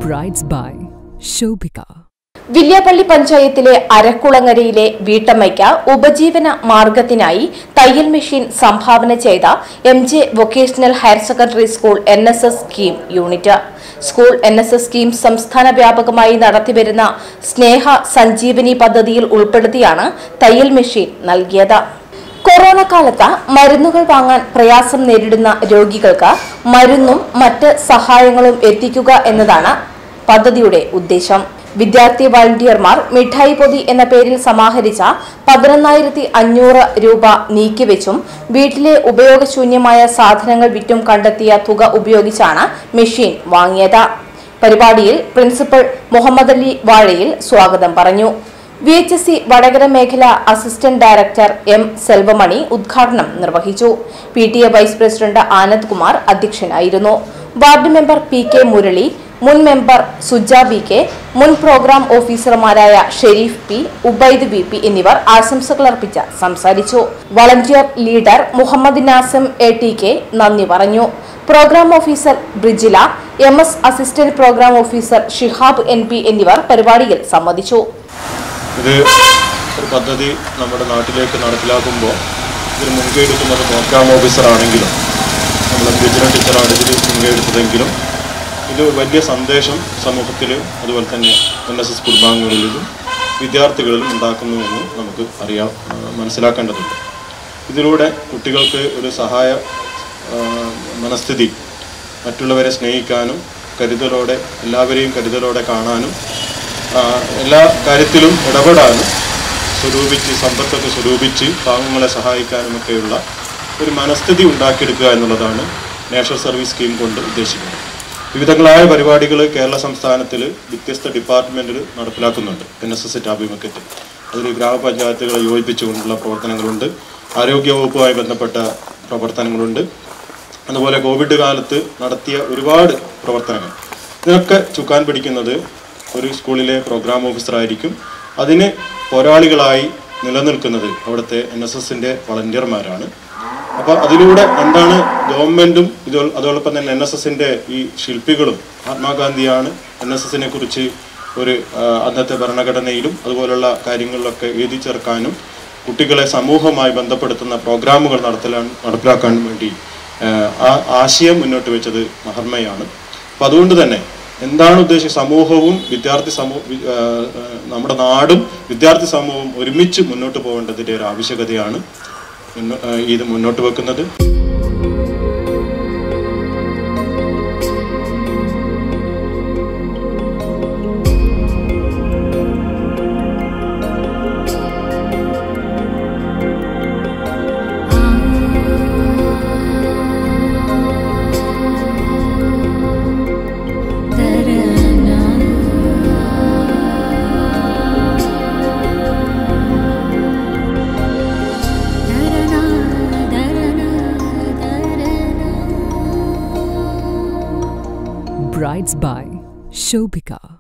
Brides by Shobika. Villiappally പഞ്ചായത്തിലെ അരക്കുളങ്ങരയിലെ വീട്ടമ്മയ്ക്ക് ഉപജീവന മാർഗത്തിനായി തയ്യൽ മെഷീൻ സംഭാവന ചെയ്ത M J vocational higher secondary school N S S scheme unit school N S S scheme സംസ്ഥാന വ്യാപകമായി നടത്തിവരുന്ന സ്നേഹ സഞ്ജീവനി പദ്ധതിയിൽ ഉൾപ്പെടുത്തിയാണ് തയ്യൽ മെഷീൻ നൽകിയത് കൊറോണ കാലത്ത് മരുന്നുകൾ വാങ്ങാൻ പ്രയാസം നേരിടുന്ന രോഗികൾക്ക് മരുന്നും മറ്റ് സഹായങ്ങളും എത്തിക്കുക എന്നതാണ് പദ്ധതിയുടെ ഉദ്ദേശം വിദ്യാർത്ഥി വളണ്ടിയർമാർ മിഠായി പൊതി എന്ന പേരിൽ സമാഹരിച്ച പതിനൊന്നായിരത്തി അഞ്ഞൂറ് രൂപ നീക്കിവെച്ചും വീട്ടിലെ ഉപയോഗശൂന്യമായ സാധനങ്ങൾ വിറ്റും കണ്ടെത്തിയ തുക ഉപയോഗിച്ചാണ് മെഷീൻ വാങ്ങിയത് പരിപാടിയിൽ പ്രിൻസിപ്പൽ മുഹമ്മദ് അലി വാഴയിൽ സ്വാഗതം പറഞ്ഞു V H S C Vadakara മേഖല അസിസ്റ്റന്റ് ഡയറക്ടർ എം സെൽവമണി ഉദ്ഘാടനം നിർവഹിച്ചു P T A vice president Anand Kumar അധ്യക്ഷനായിരുന്നു ward member P K Murali മുൻ മെമ്പർ സുജ ബി കെ മുൻ പ്രോഗ്രാം ഓഫീസർമാരായ Sherif P Ubaid V P എന്നിവർ ആശംസകൾ അർപ്പിച്ച് സംസാരിച്ചു volunteer leader Muhammad Nasim A T K നന്ദി പറഞ്ഞു programme officer Brijila M S assistant programme officer Shihab N P എന്നിവർ പരിപാടിയിൽ സംബന്ധിച്ചു ഇത് ഒരു പദ്ധതി നമ്മുടെ നാട്ടിലേക്ക് നടപ്പിലാക്കുമ്പോൾ ഇതിന് മുൻകൈ എടുക്കുന്നത് പ്രോഗ്രാം ഓഫീസർ ആണെങ്കിലും നമ്മുടെ ബിജന ടീച്ചറാണ് ഇതിൽ മുൻകൈ എടുത്തതെങ്കിലും ഇത് വലിയ സന്ദേശം സമൂഹത്തിൽ അതുപോലെ തന്നെ എൻ എസ് എസ് കുടുംബാംഗങ്ങളിലും വിദ്യാർത്ഥികളിലും ഉണ്ടാക്കുന്നുവെന്ന് നമുക്ക് അറിയാം ആ, മനസ്സിലാക്കേണ്ടതുണ്ട് ഇതിലൂടെ കുട്ടികൾക്ക് ഒരു സഹായ ആ, മനസ്ഥിതി മറ്റുള്ളവരെ സ്നേഹിക്കാനും കരുതലോടെ എല്ലാവരെയും കരുതലോടെ കാണാനും ആ, എല്ലാ കാര്യത്തിലും ഇടപെടാനും സ്വരൂപിച്ച് സമ്പത്തൊക്കെ സ്വരൂപിച്ച് പാവങ്ങളെ സഹായിക്കാനുമൊക്കെയുള്ള ഒരു മനസ്ഥിതി ഉണ്ടാക്കിയെടുക്കുക എന്നുള്ളതാണ് നാഷണൽ സർവീസ് സ്കീം കൊണ്ട് ഉദ്ദേശിക്കുന്നത് വിവിധങ്ങളായ പരിപാടികൾ കേരള സംസ്ഥാനത്തിൽ വ്യത്യസ്ത ഡിപ്പാർട്ട്മെൻറ്റിൽ നടപ്പിലാക്കുന്നുണ്ട് എൻ എസ് എസിൻ്റെ ആഭിമുഖ്യത്തിൽ അതിൽ ഗ്രാമപഞ്ചായത്തുകളെ യോജിപ്പിച്ചുകൊണ്ടുള്ള പ്രവർത്തനങ്ങളുണ്ട് ആരോഗ്യവകുപ്പുമായി ബന്ധപ്പെട്ട പ്രവർത്തനങ്ങളുണ്ട് അതുപോലെ കോവിഡ് കാലത്ത് നടത്തിയ ഒരുപാട് പ്രവർത്തനങ്ങൾ ഇതിനൊക്കെ ചുക്കാൻ പിടിക്കുന്നത് ഒരു സ്കൂളിലെ പ്രോഗ്രാം ഓഫീസറായിരിക്കും അതിന് പോരാളികളായി നിലനിൽക്കുന്നത് അവിടുത്തെ എൻ എസ് എസിൻ്റെ വളണ്ടിയർമാരാണ് അപ്പോൾ അതിലൂടെ എന്താണ് ഗവൺമെൻറ്റും ഇത് അതോടൊപ്പം തന്നെ എൻ എസ് എസിൻ്റെ ഈ ശില്പികളും മഹാത്മാഗാന്ധിയാണ് എൻ എസ് എസിനെ കുറിച്ച് ഒരു ആ, അന്നത്തെ ഭരണഘടനയിലും അതുപോലുള്ള കാര്യങ്ങളിലൊക്കെ എഴുതി ചേർക്കാനും കുട്ടികളെ സമൂഹവുമായി ബന്ധപ്പെടുത്തുന്ന പ്രോഗ്രാമുകൾ നടത്തലാൻ നടപ്പിലാക്കാനും വേണ്ടി ആ, ആ ആശയം മുന്നോട്ട് വെച്ചത് മഹർമ്മയാണ് അപ്പം അതുകൊണ്ട് തന്നെ എന്താണ് ഉദ്ദേശിച്ചത് സമൂഹവും വിദ്യാർത്ഥി സമൂഹ വി- ആ, ആ, നമ്മുടെ നാടും വിദ്യാർത്ഥി സമൂഹവും ഒരുമിച്ച് മുന്നോട്ട് പോകേണ്ടതിൻ്റെ ഒരു ആവശ്യകതയാണ് മുന്നോ- ആ, ഇത് മുന്നോട്ട് വെക്കുന്നത് Brides by Shobika.